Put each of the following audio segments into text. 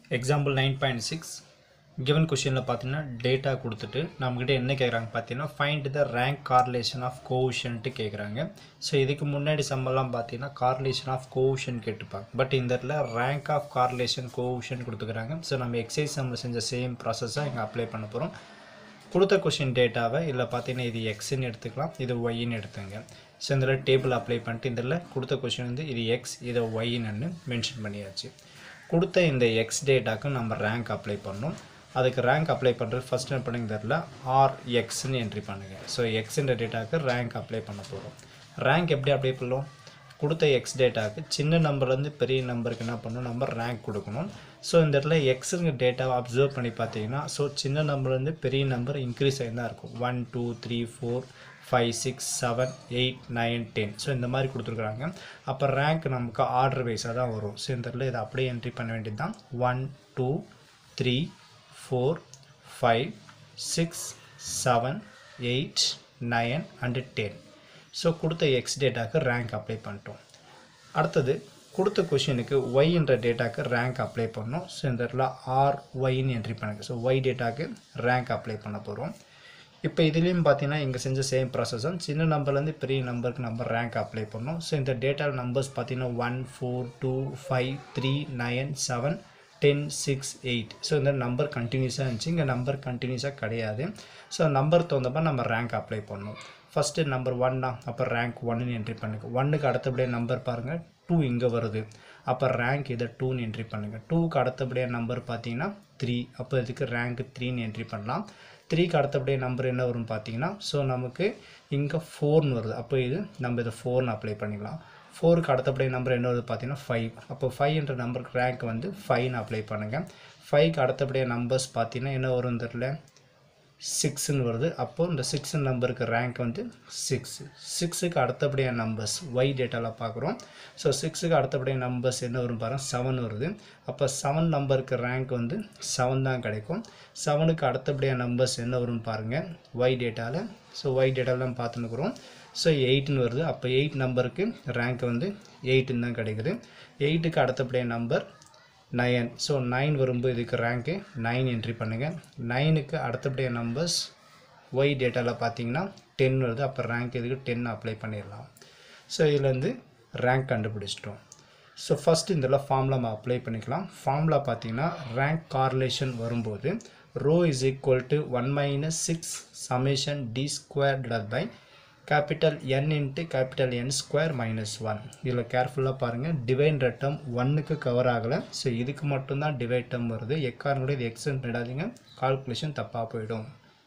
example nine point six given கொஷினில் பார்த்தீங்கன்னா data கொடுத்துட்டு நம்மக்கிட்ட என்ன கேட்குறாங்க பார்த்தீங்கன்னா find the rank correlation of coefficient கேட்குறாங்க ஸோ இதுக்கு முன்னாடி சம்பளம் பார்த்தீங்கன்னா கார்லேஷன் ஆஃப் கோஷன் கேட்டுப்பாங்க பட் இந்த இடத்துல ரேங்க் ஆஃப் கார்லேஷன் கோஷன் கொடுத்துக்கிறாங்க ஸோ நம்ம எக்ஸைஸ் சம்மில் செஞ்ச சேம் ப்ராசஸை இங்கே அப்ளை பண்ண போகிறோம் கொடுத்த கொஷின் டேட்டாவை இல்லை பார்த்தீங்கன்னா இது எக்ஸ்ன்னு எடுத்துக்கலாம் இது ஒய்ன்னு எடுத்துங்க ஸோ இதில் டேபிள் அப்ளை பண்ணிட்டு இதில் கொடுத்த கொஷின் வந்து இது எக்ஸ் இதை ஒய்ன்னு மென்ஷன் பண்ணியாச்சு கொடுத்த இந்த எக்ஸ் டேட்டாக்கு நம்ம ரேங்க் அப்ளை பண்ணணும் அதுக்கு ரேங்க் அப்ளை பண்ணுறது ஃபஸ்ட் என்ன பண்ணுங்க தெரில ஆர் எக்ஸ்ன்னு என்ட்ரி பண்ணுங்கள் ஸோ எக்ஸ்ன்ற டேட்டாக்கு ரேங்க் அப்ளை பண்ண போகிறோம் ரேங்க் எப்படி அப்ளை பண்ணலாம் கொடுத்த எக்ஸ் டேட்டாக்கு சின்ன நம்பர்லேருந்து பெரிய நம்பருக்கு என்ன பண்ணணும் நம்ம ரேங்க் கொடுக்கணும் ஸோ இந்த இடத்துல எக்ஸுங்க டேட்டாவை அப்சர்வ் பண்ணி பார்த்தீங்கன்னா ஸோ சின்ன நம்பர்லேருந்து பெரிய நம்பர் இன்க்ரீஸ் ஆகி தான் இருக்கும் one two three four five six seven eight nine ten so இந்த மாதிரி கொடுத்துருக்குறாங்க அப்போ ரேங்க் நமக்கு ஆர்டர் வைஸாக தான் வரும் ஸோ இந்த இடத்துல இதை அப்படியே என்ட்ரி பண்ண வேண்டியது தான் one two three four five six seven eight nine and ten so கொடுத்த எக்ஸ் டேட்டாக்கு ரேங்க் அப்ளை பண்ணிட்டோம் அடுத்தது கொடுத்த கொஷினுக்கு ஒய்ன்ற டேட்டாக்கு ரேங்க் அப்ளை பண்ணோம் ஸோ இந்த இடத்துல ஆர் ஒய்ன்னு என்ட்ரி பண்ணுங்க ஸோ ஒய் டேட்டாக்கு ரேங்க் அப்ளை பண்ண போகிறோம் இப்போ இதுலேயும் பார்த்தீங்கன்னா இங்கே செஞ்ச சேம் ப்ராசஸ் தான் சின்ன நம்பர்லேருந்து பெரிய நம்பருக்கு நம்ம ரேங்க் அப்ளை பண்ணோம் ஸோ இந்த டேட்டா நம்பர்ஸ் பார்த்தீங்கன்னா one four two five three nine seven ten six eight so இந்த நம்பர் கண்டினியூஸாக இருந்துச்சு இங்கே நம்பர் கண்டினியூஸாக கிடையாது ஸோ நம்பர் தகுந்தப்ப நம்ம ரேங்க் அப்ளை பண்ணணும் ஃபஸ்ட்டு நம்பர் ஒன்னா அப்போ ரேங்க் ஒன்னு என்ட்ரி பண்ணுங்க ஒன்றுக்கு அடுத்தபடியாக நம்பர் பாருங்கள் டூ இங்கே வருது அப்போ ரேங்க் இதை டூன்னு என்ட்ரி பண்ணுங்கள் டூக்கு அடுத்தபடியாக நம்பர் பார்த்தீங்கன்னா த்ரீ அப்போ இதுக்கு ரேங்க் த்ரீன்னு என்ட்ரி பண்ணலாம் த்ரீக்கு அடுத்தபடியாக நம்பர் என்ன வரும்னு பார்த்தீங்கன்னா ஸோ நமக்கு இங்கே ஃபோர்னு வருது அப்போ இது நம்ம இதை ஃபோர்னு அப்ளை பண்ணிக்கலாம் ஃபோருக்கு அடுத்தபடியாக நம்பர் என்ன வருது பார்த்தீங்கன்னா ஃபைவ் அப்போ ஃபைவ்ன்ற நம்பருக்கு ரேங்க் வந்து ஃபைவ்னு அப்ளை பண்ணுங்கள் ஃபைவ்க்கு அடுத்தபடியாக நம்பர்ஸ் பார்த்தீங்கன்னா என்ன வரும் தெரியல சிக்ஸ்ன்னு வருது அப்போது இந்த சிக்ஸ் நம்பருக்கு ரேங்க் வந்து சிக்ஸ் சிக்ஸுக்கு அடுத்தபடியாக நம்பர்ஸ் ஒய் டேட்டாவில் பார்க்குறோம் ஸோ சிக்ஸுக்கு அடுத்தபடியாக நம்பர்ஸ் என்ன வரும் பாருங்கள் செவன் வருது அப்போ செவன் நம்பருக்கு ரேங்க் வந்து செவன் தான் கிடைக்கும் செவனுக்கு அடுத்தபடியாக நம்பர்ஸ் என்ன வரும் பாருங்கள் ஒய் டேட்டாவில் ஸோ ஒய் டேட்டாவில் பார்த்துன்னுக்குறோம் ஸோ எயிட்னு வருது அப்போ எயிட் நம்பருக்கு ரேங்க் வந்து எயிட்டுன்னு தான் கிடைக்குது எயிட்டுக்கு அடுத்தபடியாக நம்பர் நயன் ஸோ நைன் வரும்போது இதுக்கு ரேங்க்கு நைன் என்ட்ரி பண்ணுங்கள் நைனுக்கு அடுத்தபடியாக நம்பர்ஸ் ஒய் டேட்டாவில் பார்த்தீங்கன்னா டென் வருது அப்போ ரேங்க் இதுக்கு டென் அப்ளை பண்ணிடலாம் ஸோ இதுலேருந்து ரேங்க் கண்டுபிடிச்சிட்டோம் ஸோ ஃபஸ்ட்டு இதில் ஃபார்முலா நம்ம அப்ளை பண்ணிக்கலாம் ஃபார்முலா பார்த்தீங்கன்னா ரேங்க் கார்லேஷன் வரும்போது rho is equal to one minus six summation D square divide by capital N into capital N square minus one இதில் கேர்ஃபுல்லாக பாருங்கள் டிவைன் ரட்டம் ஒன்னுக்கு கவர் ஆகலை ஸோ இதுக்கு மட்டும்தான் டிவைட் டம் வருது எக்காரணம் கூட இது எக்ஸன் பண்ணிடாதீங்க கால்குலேஷன் தப்பாக போயிடும்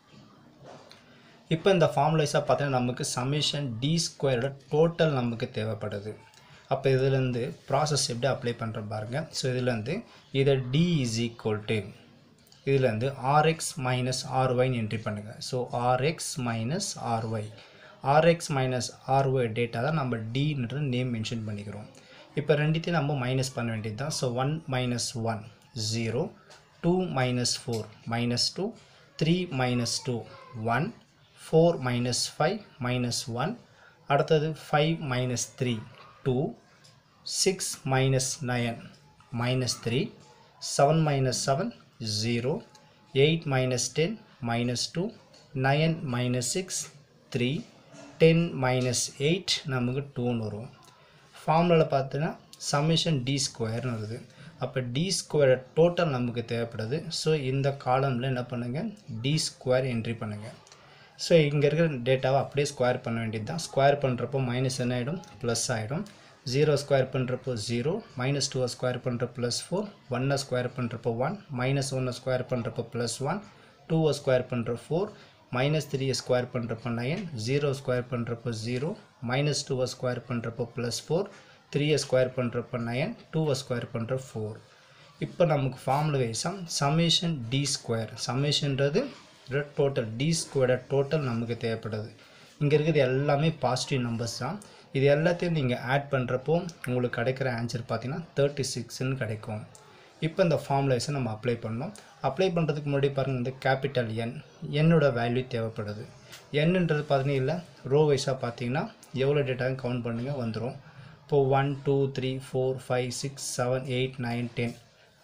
இப்போ இந்த ஃபார்முலைஸாக பார்த்தீங்கன்னா நமக்கு சமேஷன் டி ஸ்கொயரோட டோட்டல் நமக்கு தேவைப்படுது அப்போ இதுலேருந்து ப்ராசஸ் எப்படி அப்ளை பண்ணுற பாருங்க ஸோ இதுலேருந்து இதை டி இஸ் ஈக்குவல் டு இதுலேருந்து ஆர்எக்ஸ் மைனஸ் ஆர்ஒய்னு என்ட்ரி பண்ணுங்கள் so RX minus RY RX minus RY data தான் நம்ம டின்ற நேம் மென்ஷன் பண்ணிக்கிறோம் இப்போ ரெண்டுத்தையும் நம்ம மைனஸ் பண்ண வேண்டியது தான் so one minus one zero two minus four minus two three minus two one four minus five minus one அடுத்தது five minus three two six minus nine minus three seven minus seven zero eight minus ten minus two nine minus six three ten minus eight நமக்கு டூன்னு வரும் ஃபார்முலாவில் பார்த்தீங்கன்னா summation D ஸ்கொயர்னு வருது அப்போ D square total நமக்கு தேவைப்படுது ஸோ இந்த காலமில் என்ன பண்ணுங்கள் டி ஸ்கொயர் என்ட்ரி பண்ணுங்கள் ஸோ இங்கே இருக்கிற டேட்டாவை அப்படியே ஸ்கொயர் பண்ண வேண்டியது தான் ஸ்கொயர் பண்ணுறப்போ மைனஸ் என்ன ஆகிடும் ப்ளஸ் ஆகிடும் ஜீரோ ஸ்கொயர் பண்ணுறப்போ ஜீரோ மைனஸ் டூவை ஸ்கொயர் பண்ணுறப்போ ப்ளஸ் ஃபோர் ஒன்னை ஸ்கொயர் பண்ணுறப்போ ஒன் மைனஸ் ஒன்னை ஸ்கொயர் பண்ணுறப்போ ப்ளஸ் ஒன் டூவை ஸ்கொயர் பண்ணுற ஃபோர் மைனஸ் த்ரீயை ஸ்கொயர் பண்ணுறப்போ நைன் ஜீரோ ஸ்கொயர் பண்ணுறப்போ ஜீரோ மைனஸ் டூவை ஸ்கொயர் பண்ணுறப்போ ப்ளஸ் ஃபோர் த்ரீயை ஸ்கொயர் பண்ணுறப்போ நைன் டூவை ஸ்கொயர் பண்ணுற ஃபோர் இப்போ நமக்கு ஃபார்முலா வைஸாக சமேஷன் டி ஸ்கொயர் சமேஷன்றது டோட்டல் டி ஸ்கொயரோட டோட்டல் நமக்கு தேவைப்படுது இங்கே இருக்கிறது எல்லாமே பாசிட்டிவ் நம்பர்ஸ் தான் இது எல்லாத்தையும் நீங்கள் ஆட் பண்ணுறப்போ உங்களுக்கு கிடைக்கிற ஆன்சர் பார்த்தீங்கன்னா தேர்ட்டி சிக்ஸ்ன்னு கிடைக்கும் இப்போ இந்த ஃபார்முலேஷன் நம்ம அப்ளை பண்ணோம் அப்ளை பண்ணுறதுக்கு முன்னாடி பாருங்கள் இந்த கேபிட்டல் என் என்னோட வேல்யூ தேவைப்படுது என்னன்றது பார்த்தீங்கன்னா இல்லை ரோ வைஸாக பார்த்தீங்கன்னா எவ்வளோ டேட்டாவும் கவுண்ட் பண்ணுங்கள் வந்துடும் இப்போது one two three four five six seven eight nine ten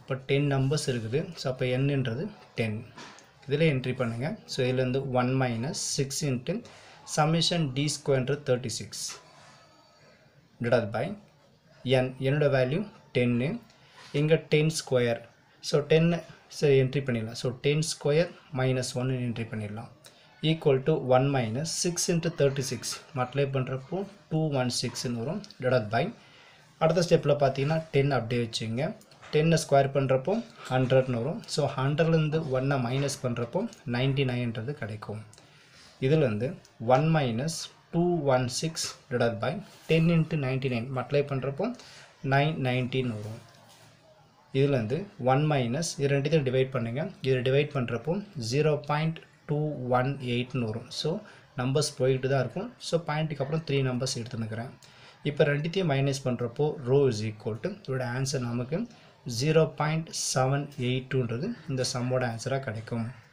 இப்போ டென் நம்பர்ஸ் இருக்குது ஸோ அப்போ என்னன்றது டென் இதில் என்ட்ரி பண்ணுங்கள் ஸோ இதுலேருந்து one minus six into summation D ஸ்கொயர்ன்றது thirty six divide by N என்னோட வேல்யூ டென்னு இங்கே டென் ஸ்கொயர் ஸோ டென்னு சரி என்ட்ரி பண்ணிடலாம் ஸோ டென் ஸ்கொயர் மைனஸ் ஒன்று என்ட்ரி பண்ணிடலாம் equal to one minus six into thirty six multiply பண்ணுறப்போ two one சிக்ஸ்னு வரும் டிவைட் பை அடுத்த ஸ்டெப்பில் பார்த்தீங்கன்னா டென் அப்படியே வச்சுங்க டென்னை ஸ்கொயர் பண்ணுறப்போ ஹண்ட்ரட்னு வரும் ஸோ ஹண்ட்ரட்லேருந்து ஒன்னை மைனஸ் பண்ணுறப்போ நைன்டி நைன்றது கிடைக்கும் இதுலேருந்து one minus two one six divide by ten into ninety nine multiply பண்ணுறப்போ நைன் நைன்டீன் வரும் இதுலேருந்து ஒன் மைனஸ் இது ரெண்டுத்தையும் டிவைட் பண்ணுங்கள் இதை டிவைட் பண்ணுறப்போ ஜீரோ பாயிண்ட் டூ ஒன் எயிட்னு வரும் ஸோ நம்பர்ஸ் போயிட்டு தான் இருக்கும் ஸோ பாயிண்ட்டுக்கு அப்புறம் த்ரீ நம்பர்ஸ் எடுத்துனுக்கிறேன் இப்போ ரெண்டுத்தையும் மைனஸ் பண்ணுறப்போ ரோ இஸ் ஈக்குவல் டு இதோட ஆன்சர் நமக்கு ஜீரோ பாயிண்ட் செவன் எயிட் டூன்றது இந்த சம்மோட ஆன்சராக கிடைக்கும்